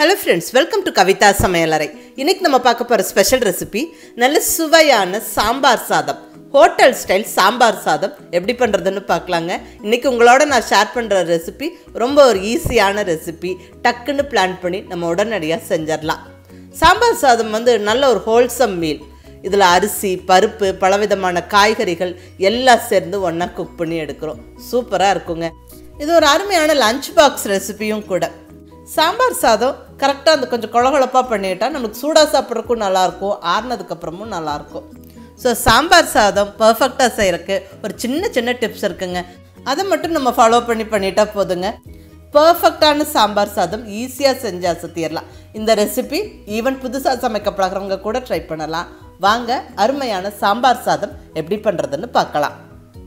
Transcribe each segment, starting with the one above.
hello friends welcome to Kavitha சமையலறை இன்னைக்கு நம்ம பார்க்க போகிற ஸ்பெஷல் ரெசிபி நல்ல சுவையான சாம்பார் சாதம் ஹோட்டல் ஸ்டைல் சாம்பார் சாதம் எப்படி பண்ணுறதுன்னு பார்க்கலாங்க இன்னைக்கு உங்களோட நான் ஷேர் பண்ணுற ரெசிபி ரொம்ப ஒரு ஈஸியான ரெசிபி டக்குன்னு பிளான் பண்ணி நம்ம உடனடியாக செஞ்சிடலாம் சாம்பார் சாதம் வந்து நல்ல ஒரு ஹோல்சம் மீல் இதில் அரிசி பருப்பு பலவிதமான காய்கறிகள் எல்லாம் சேர்ந்து ஒன்றா குக் பண்ணி எடுக்கிறோம் சூப்பராக இருக்குங்க இது ஒரு அருமையான லஞ்ச் பாக்ஸ் ரெசிபியும் கூட சாம்பார் சாதம் கரெக்டாக அந்த கொஞ்சம் கொழகொழப்பாக பண்ணிட்டா நமக்கு சூடாக சாப்பிட்றதுக்கும் நல்லாயிருக்கும் ஆறுனதுக்கப்புறமும் நல்லாயிருக்கும் ஸோ சாம்பார் சாதம் பர்ஃபெக்டாக செய்கிறக்கு ஒரு சின்ன சின்ன டிப்ஸ் இருக்குங்க அதை மட்டும் நம்ம ஃபாலோ பண்ணி பண்ணிட்டா போதுங்க பர்ஃபெக்டான சாம்பார் சாதம் ஈஸியாக செஞ்சு அசத்திடலாம் இந்த ரெசிபி ஈவன் புதுசாக சமைக்க பழகிறவங்க கூட ட்ரை பண்ணலாம் வாங்க அருமையான சாம்பார் சாதம் எப்படி பண்ணுறதுன்னு பார்க்கலாம்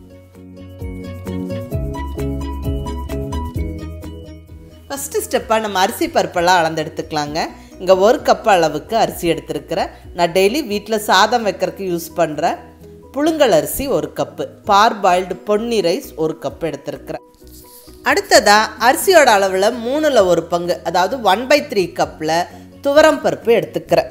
ஃபஸ்ட்டு ஸ்டெப்பாக நம்ம அரிசி பருப்பெல்லாம் அளந்து எடுத்துக்கலாங்க இங்கே ஒரு கப் அளவுக்கு அரிசி எடுத்துருக்கிறேன் நான் டெய்லி வீட்டில் சாதம் வைக்கிறதுக்கு யூஸ் பண்ணுறேன் புழுங்கல் அரிசி ஒரு cup parboiled Ponni rice ஒரு கப் எடுத்துருக்கிறேன் அடுத்ததாக அரிசியோட அளவில் மூணில் ஒரு பங்கு அதாவது ஒன் பை த்ரீ கப்பில் துவரம் பருப்பு எடுத்துக்கிறேன்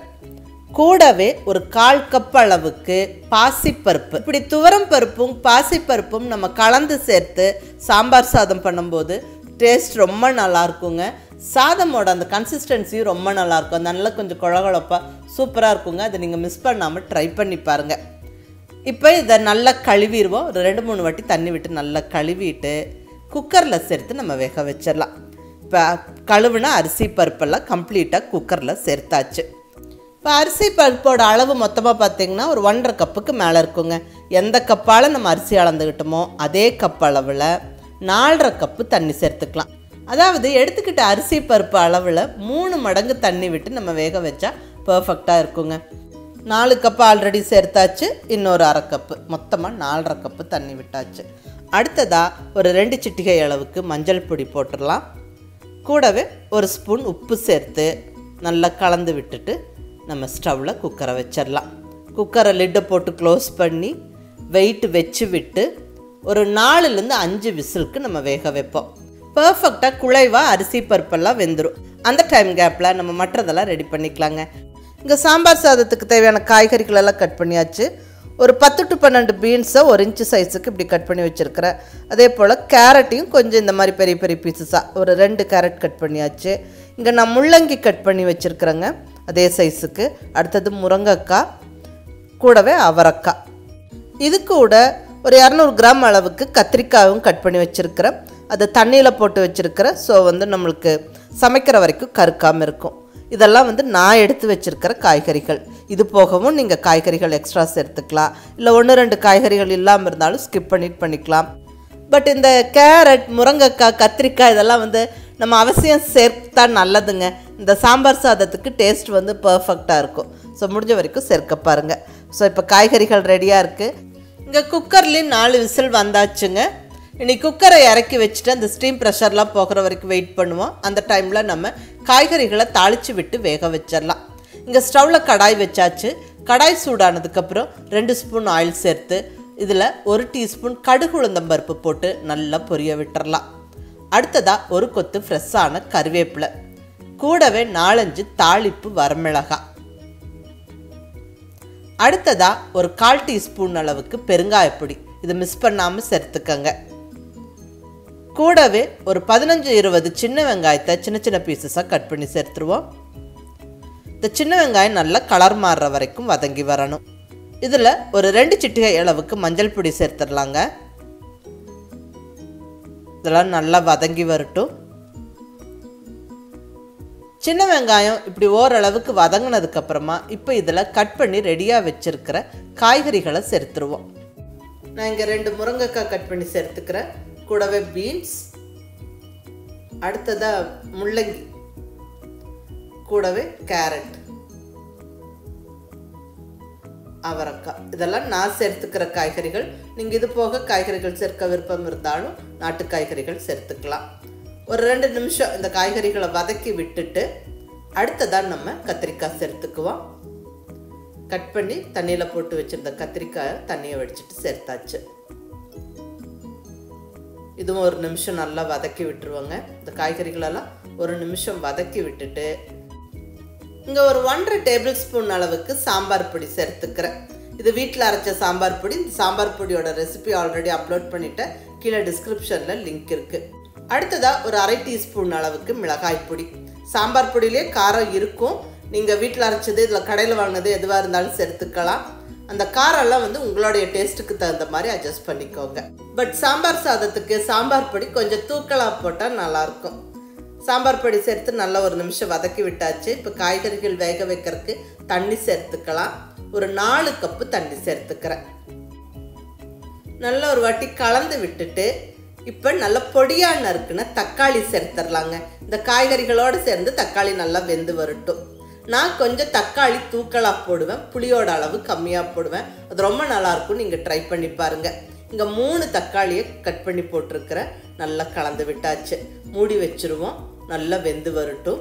கூடவே ஒரு கால் கப் அளவுக்கு பாசிப்பருப்பு இப்படி துவரம் பருப்பும் பாசிப்பருப்பும் நம்ம கலந்து சேர்த்து சாம்பார் சாதம் பண்ணும்போது டேஸ்ட் ரொம்ப நல்லா இருக்குங்க சாதமோட அந்த கன்சிஸ்டன்சியும் ரொம்ப நல்லா இருக்கும் நல்லா கொஞ்சம் குழகுழப்பாக சூப்பராக இருக்குங்க அதை நீங்கள் மிஸ் பண்ணாமல் ட்ரை பண்ணி பாருங்கள் இப்போ இதை நல்லா கழுவிடுவோம் ஒரு ரெண்டு மூணு வாட்டி தண்ணி விட்டு நல்லா கழுவிட்டு குக்கரில் சேர்த்து நம்ம வேக வச்சிடலாம் இப்போ கழுவுனா அரிசி பருப்பெல்லாம் கம்ப்ளீட்டாக குக்கரில் சேர்த்தாச்சு இப்போ அரிசி பருப்போட அளவு மொத்தமாக பார்த்தீங்கன்னா ஒரு ஒன்றரை கப்புக்கு மேலே இருக்குங்க எந்த கப்பால் நம்ம அரிசி அளந்துக்கிட்டோமோ அதே கப் அளவில் நாலரை கப்பு தண்ணி சேர்த்துக்கலாம் அதாவது எடுத்துக்கிட்ட அரிசி பருப்பு அளவில் மூணு மடங்கு தண்ணி விட்டு நம்ம வேக வச்சா பர்ஃபெக்டாக இருக்குங்க நாலு கப்பு ஆல்ரெடி சேர்த்தாச்சு இன்னொரு அரை கப்பு மொத்தமாக நாலரை கப்பு தண்ணி விட்டாச்சு அடுத்ததாக ஒரு ரெண்டு சிட்டிகை அளவுக்கு மஞ்சள் பொடி போட்டுடலாம் கூடவே ஒரு ஸ்பூன் உப்பு சேர்த்து நல்லா கலந்து விட்டுட்டு நம்ம ஸ்டவ்வில் குக்கரை வச்சிடலாம் குக்கரை லிட்டை போட்டு க்ளோஸ் பண்ணி வெயிட் வச்சு விட்டு ஒரு நாலுலேருந்து அஞ்சு விசிலுக்கு நம்ம வேக வைப்போம் பர்ஃபெக்டாக குழைவாக அரிசி பருப்பெல்லாம் வெந்துடும் அந்த டைம் கேப்பில் நம்ம மற்றதெல்லாம் ரெடி பண்ணிக்கலாங்க இங்கே சாம்பார் சாதத்துக்கு தேவையான காய்கறிகள் எல்லாம் கட் பண்ணியாச்சு ஒரு பத்து டு பன்னெண்டு பீன்ஸை ஒரு இன்ச்சு சைஸுக்கு இப்படி கட் பண்ணி வச்சுருக்கிறேன் அதே போல் கேரட்டையும் கொஞ்சம் இந்த மாதிரி பெரிய பெரிய பீசஸாக ஒரு ரெண்டு கேரட் கட் பண்ணியாச்சு இங்கே நான் முள்ளங்கி கட் பண்ணி வச்சுருக்குறேங்க அதே சைஸுக்கு அடுத்தது முருங்கைக்காய் கூடவே அவரைக்காய் இது கூட ஒரு இரநூறு கிராம் அளவுக்கு கத்திரிக்காயும் கட் பண்ணி வச்சுருக்கிறேன் அதை தண்ணியில் போட்டு வச்சுருக்கிறேன் ஸோ வந்து நம்மளுக்கு சமைக்கிற வரைக்கும் கருக்காமல் இருக்கும் இதெல்லாம் வந்து நான் எடுத்து வச்சுருக்கிற காய்கறிகள் இது போகவும் நீங்கள் காய்கறிகள் எக்ஸ்ட்ரா சேர்த்துக்கலாம் இல்லை ஒன்று ரெண்டு காய்கறிகள் இல்லாமல் இருந்தாலும் ஸ்கிப் பண்ணிட்டு பண்ணிக்கலாம் பட் இந்த கேரட் முருங்கைக்காய் கத்திரிக்காய் இதெல்லாம் வந்து நம்ம அவசியம் சேர்த்தா நல்லதுங்க இந்த சாம்பார் சாதத்துக்கு டேஸ்ட் வந்து பர்ஃபெக்டாக இருக்கும் ஸோ முடிஞ்ச வரைக்கும் சேர்க்க பாருங்கள் ஸோ இப்போ காய்கறிகள் ரெடியாக இருக்குது இங்கே குக்கர்லேயும் நாலு விசில் வந்தாச்சுங்க இன்னைக்கு குக்கரை இறக்கி வச்சுட்டு அந்த ஸ்டீம் ப்ரெஷர்லாம் போகிற வரைக்கும் வெயிட் பண்ணுவோம் அந்த டைமில் நம்ம காய்கறிகளை தாளித்து விட்டு வேக வச்சிடலாம் இங்கே ஸ்டவ்வில் கடாய் வச்சாச்சு கடாய் சூடானதுக்கப்புறம் ரெண்டு ஸ்பூன் ஆயில் சேர்த்து இதில் ஒரு டீஸ்பூன் கடுகு உளுந்தம்பருப்பு போட்டு நல்லா பொரிய விட்டுறலாம் அடுத்ததாக ஒரு கொத்து ஃப்ரெஷ்ஷான கருவேப்பிலை கூடவே நாலஞ்சு தாளிப்பு வரமிளகாய் அடுத்ததா ஒரு கால் டீஸ்பூன் அளவுக்கு பெருங்காயப்பொடி இது மிஸ் பண்ணாமல் சேர்த்துக்கங்க கூடவே ஒரு பதினஞ்சு இருபது சின்ன வெங்காயத்தை சின்ன சின்ன பீசஸாக கட் பண்ணி சேர்த்துருவோம் இந்த சின்ன வெங்காயம் நல்லா கலர் மாறுற வரைக்கும் வதங்கி வரணும் இதில் ஒரு ரெண்டு சிட்டிகை அளவுக்கு மஞ்சள் பொடி சேர்த்துடலாங்க இதெல்லாம் நல்லா வதங்கி வரட்டும் சின்ன வெங்காயம் இப்படி ஓரளவுக்கு வதங்கினதுக்கப்புறமா இப்போ இதில் கட் பண்ணி ரெடியாக வச்சுருக்கிற காய்கறிகளை சேர்த்துருவோம் நான் இங்கே ரெண்டு முருங்கைக்காய் கட் பண்ணி சேர்த்துக்கிறேன் கூடவே பீன்ஸ் அடுத்ததாக முள்ளங்கி கூடவே கேரட் அவரைக்காய் இதெல்லாம் நான் சேர்த்துக்கிற காய்கறிகள் நீங்கள் இது போக காய்கறிகள் சேர்க்க விருப்பம் இருந்தாலும் நாட்டு காய்கறிகள் சேர்த்துக்கலாம் ஒரு ரெண்டு நிமிஷம் இந்த காய்கறிகளை வதக்கி விட்டுட்டு அடுத்ததான் நம்ம கத்திரிக்காய் சேர்த்துக்குவோம் கட் பண்ணி தண்ணியில் போட்டு வச்சுருந்த கத்திரிக்காயை தண்ணியை வடிச்சிட்டு சேர்த்தாச்சு இதுவும் ஒரு நிமிஷம் நல்லா வதக்கி விட்டுருவோங்க இந்த காய்கறிகளெல்லாம் ஒரு நிமிஷம் வதக்கி விட்டுட்டு இங்கே ஒரு ஒன்றரை டேபிள் ஸ்பூன் அளவுக்கு சாம்பார் பொடி சேர்த்துக்கிறேன் இது வீட்டில் அரைச்ச சாம்பார் பொடி இந்த சாம்பார் பொடியோட ரெசிபி ஆல்ரெடி அப்லோட் பண்ணிட்டேன் கீழே டிஸ்கிரிப்ஷனில் லிங்க் இருக்குது அடுத்ததாக ஒரு அரை டீஸ்பூன் அளவுக்கு மிளகாய் பொடி சாம்பார் பொடியிலே காரம் இருக்கும் நீங்கள் வீட்டில் அரைச்சது இதில் கடையில் வாங்கினது எதுவாக இருந்தாலும் சேர்த்துக்கலாம் அந்த காரெல்லாம் வந்து உங்களுடைய டேஸ்ட்டுக்கு தகுந்த மாதிரி அட்ஜஸ்ட் பண்ணிக்கோங்க பட் சாம்பார் சாதத்துக்கு சாம்பார் பொடி கொஞ்சம் தூக்கலாக போட்டால் நல்லாயிருக்கும் சாம்பார் பொடி சேர்த்து நல்லா ஒரு நிமிஷம் வதக்கி விட்டாச்சு இப்போ காய்கறிகள் வேக வைக்கிறதுக்கு தண்ணி சேர்த்துக்கலாம் ஒரு நாலு கப்பு தண்ணி சேர்த்துக்கிறேன் நல்லா ஒரு வாட்டி கலந்து விட்டுட்டு இப்போ நல்ல பொடியாக நறுக்குன தக்காளி சேர்த்துடலாங்க இந்த காய்கறிகளோடு சேர்ந்து தக்காளி நல்லா வெந்து வரட்டும் நான் கொஞ்சம் தக்காளி தூக்கலாக போடுவேன் புளியோட அளவு கம்மியாக போடுவேன் அது ரொம்ப நல்லாயிருக்கும் நீங்கள் ட்ரை பண்ணி பாருங்கள் இங்கே மூணு தக்காளியை கட் பண்ணி போட்டிருக்கிறேன் நல்லா கலந்து விட்டாச்சு மூடி வச்சுருவோம் நல்லா வெந்து வரட்டும்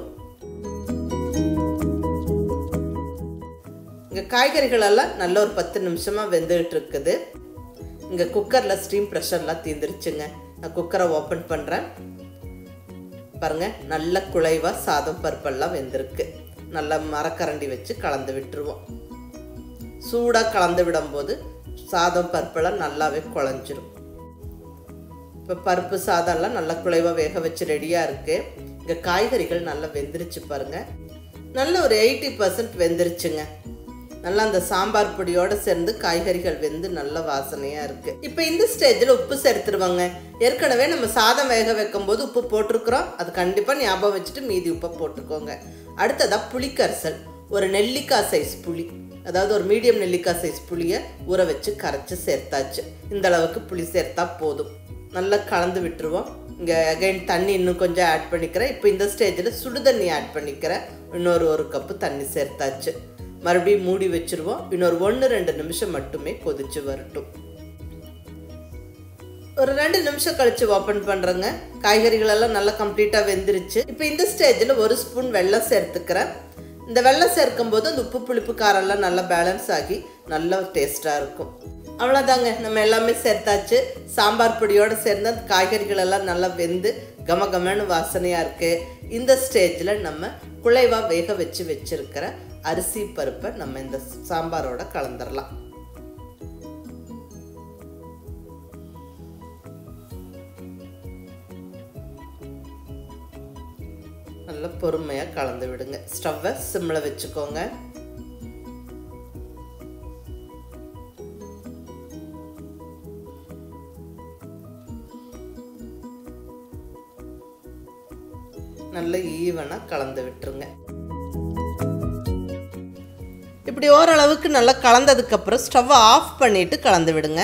இங்கே காய்கறிகள் எல்லாம் நல்ல ஒரு பத்து நிமிஷமாக வெந்துகிட்டு இருக்குது இங்கே குக்கரில் ஸ்டீம் ப்ரெஷர்லாம் தீந்துருச்சுங்க நான் குக்கரை ஓப்பன் பண்ணுறேன் பாருங்கள் நல்ல குழைவாக சாதம் பருப்பெல்லாம் வெந்திருக்கு நல்லா மரக்கரண்டி வச்சு கலந்து விட்டுருவோம் சூடாக கலந்து விடும்போது சாதம் பருப்பெல்லாம் நல்லாவே குழஞ்சிரும் இப்போ பருப்பு சாதம்லாம் நல்லா குழைவாக வேக வச்சு ரெடியாக இருக்குது இங்கே காய்கறிகள் நல்லா வெந்துருச்சு பாருங்கள் நல்ல ஒரு எயிட்டி பர்சன்ட் வெந்துருச்சுங்க நல்லா அந்த சாம்பார் பொடியோடு சேர்ந்து காய்கறிகள் வெந்து நல்ல வாசனையாக இருக்குது இப்போ இந்த ஸ்டேஜில் உப்பு சேர்த்துருவாங்க ஏற்கனவே நம்ம சாதம் வேக வைக்கும் போது உப்பு போட்டிருக்கிறோம் அது கண்டிப்பாக ஞாபகம் வச்சுட்டு மீதி உப்பை போட்டுக்கோங்க அடுத்ததாக புளிக்கரைசல் ஒரு நெல்லிக்காய் சைஸ் புளி அதாவது ஒரு மீடியம் நெல்லிக்காய் சைஸ் புளியை ஊற வச்சு கரைச்சி சேர்த்தாச்சு இந்த அளவுக்கு புளி சேர்த்தா போதும் நல்லா கலந்து விட்டுருவோம் இங்கே அகைன் தண்ணி இன்னும் கொஞ்சம் ஆட் பண்ணிக்கிறேன் இப்போ இந்த ஸ்டேஜில் சுடு தண்ணி ஆட் பண்ணிக்கிறேன் இன்னொரு ஒரு கப்பு தண்ணி சேர்த்தாச்சு மறுபடியும் மூடி வச்சுருவோம் இன்னொரு ஒன்று ரெண்டு நிமிஷம் மட்டுமே கொதிச்சு வரட்டும் ஒரு ரெண்டு நிமிஷம் கழிச்சு ஓப்பன் பண்ணுறேங்க காய்கறிகள் எல்லாம் நல்லா கம்ப்ளீட்டாக வெந்துருச்சு இப்போ இந்த ஸ்டேஜில் ஒரு ஸ்பூன் வெல்லம் சேர்த்துக்கிறேன் இந்த வெல்லம் சேர்க்கும் போது அந்த உப்பு புளிப்பு காரெல்லாம் நல்லா பேலன்ஸ் ஆகி நல்ல டேஸ்ட்டாக இருக்கும் அவ்வளோதாங்க நம்ம எல்லாமே சேர்த்தாச்சு சாம்பார் பொடியோடு சேர்ந்து அந்த காய்கறிகள் எல்லாம் நல்லா வெந்து கம கமன்னு வாசனையாக இருக்குது இந்த ஸ்டேஜில் நம்ம குழைவாக வேக வச்சு வச்சுருக்கிற அரிசி பருப்பை நம்ம இந்த சாம்பாரோட கலந்துடலாம் நல்லா பொறுமையாக கலந்து விடுங்க ஸ்டவ்வை சிம்மில் வச்சுக்கோங்க நல்லா ஈவனாக கலந்து விட்டுருங்க இப்படி ஓரளவுக்கு நல்லா கலந்ததுக்கப்புறம் ஸ்டவ்வை ஆஃப் பண்ணிவிட்டு கலந்து விடுங்க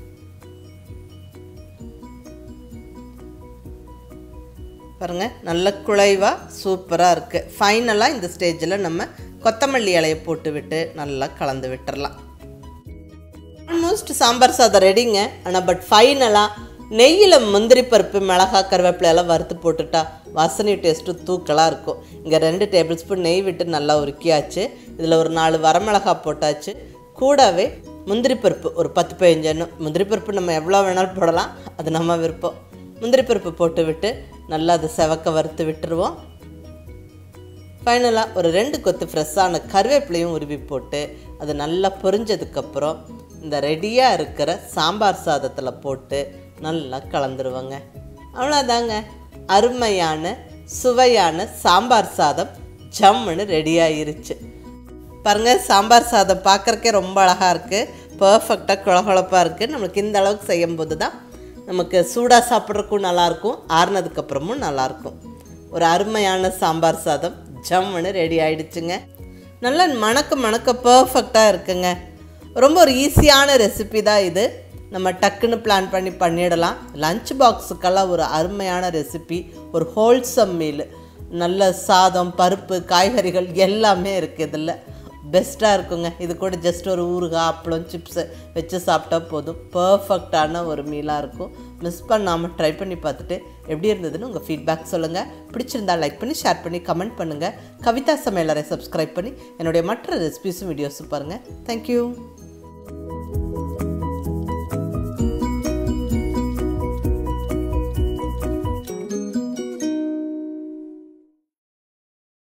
பாருங்கள் நல்ல குழைவாக சூப்பராக இருக்குது ஃபைனலாக இந்த ஸ்டேஜில் நம்ம கொத்தமல்லி இலையை போட்டு விட்டு நல்லா கலந்து விட்டுறலாம் ஆல்மோஸ்ட் சாம்பார் சாதம் ரெடிங்க ஆனால் பட் ஃபைனலாக நெய்யில் முந்திரி பருப்பு மிளகா கருவேப்பிலையெல்லாம் வறுத்து போட்டுட்டா வாசனை டேஸ்ட்டு தூக்கலாக இருக்கும் இங்கே ரெண்டு டேபிள் ஸ்பூன் நெய் விட்டு நல்லா உருக்கியாச்சு இதில் ஒரு நாலு வரமிளகா போட்டாச்சு கூடவே முந்திரி பருப்பு ஒரு பத்து பதினஞ்சு முந்திரி பருப்பு நம்ம எவ்வளோ வேணாலும் போடலாம் அது நம்ம விருப்பம் முந்திரி பருப்பு போட்டு விட்டு நல்லா அதை செவக்க வறுத்து விட்டுருவோம் ஃபைனலாக ஒரு ரெண்டு கொத்து ஃப்ரெஷ்ஷான கருவேப்பிலையும் உருவி போட்டு அது நல்லா பொரிஞ்சதுக்கப்புறம் இந்த ரெடியாக இருக்கிற சாம்பார் சாதத்தில் போட்டு நல்லா கலந்துருவாங்க அவ்வளோதாங்க அருமையான சுவையான சாம்பார் சாதம் ஜம்முன்னு ரெடி ஆயிருச்சு பாருங்கள் சாம்பார் சாதம் பார்க்குறக்கே ரொம்ப அழகாக இருக்குது பர்ஃபெக்டாக குழகுழப்பாக இருக்குது நம்மளுக்கு இந்த அளவுக்கு செய்யும்போது தான் நமக்கு சூடாக சாப்பிட்றதுக்கும் நல்லாயிருக்கும் ஆறுனதுக்கப்புறமும் நல்லாயிருக்கும் ஒரு அருமையான சாம்பார் சாதம் ஜம்முன்னு ரெடி ஆயிடுச்சுங்க நல்லா மணக்க மணக்க பர்ஃபெக்டாக இருக்குங்க ரொம்ப ஒரு ஈஸியான ரெசிபி தான் இது நம்ம டக்குன்னு பிளான் பண்ணி பண்ணிடலாம் லஞ்ச் பாக்ஸுக்கெல்லாம் ஒரு அருமையான ரெசிபி ஒரு ஹோல்சம் மீல் நல்ல சாதம் பருப்பு காய்கறிகள் எல்லாமே இருக்குது இதில் பெஸ்ட்டாக இருக்குங்க இது கூட ஜஸ்ட் ஒரு ஊறுகாய் அப்பளம் சிப்ஸு வச்சு சாப்பிட்டா போதும் பர்ஃபெக்டான ஒரு மீலாக இருக்கும் மிஸ் பண்ணாமல் ட்ரை பண்ணி பார்த்துட்டு எப்படி இருந்ததுன்னு உங்கள் ஃபீட்பேக் சொல்லுங்கள் பிடிச்சிருந்தா லைக் பண்ணி ஷேர் பண்ணி கமெண்ட் பண்ணுங்கள் கவிதா சமையலரை சப்ஸ்கிரைப் பண்ணி என்னுடைய மற்ற ரெசிபிஸும் வீடியோஸும் பாருங்கள் தேங்க்யூ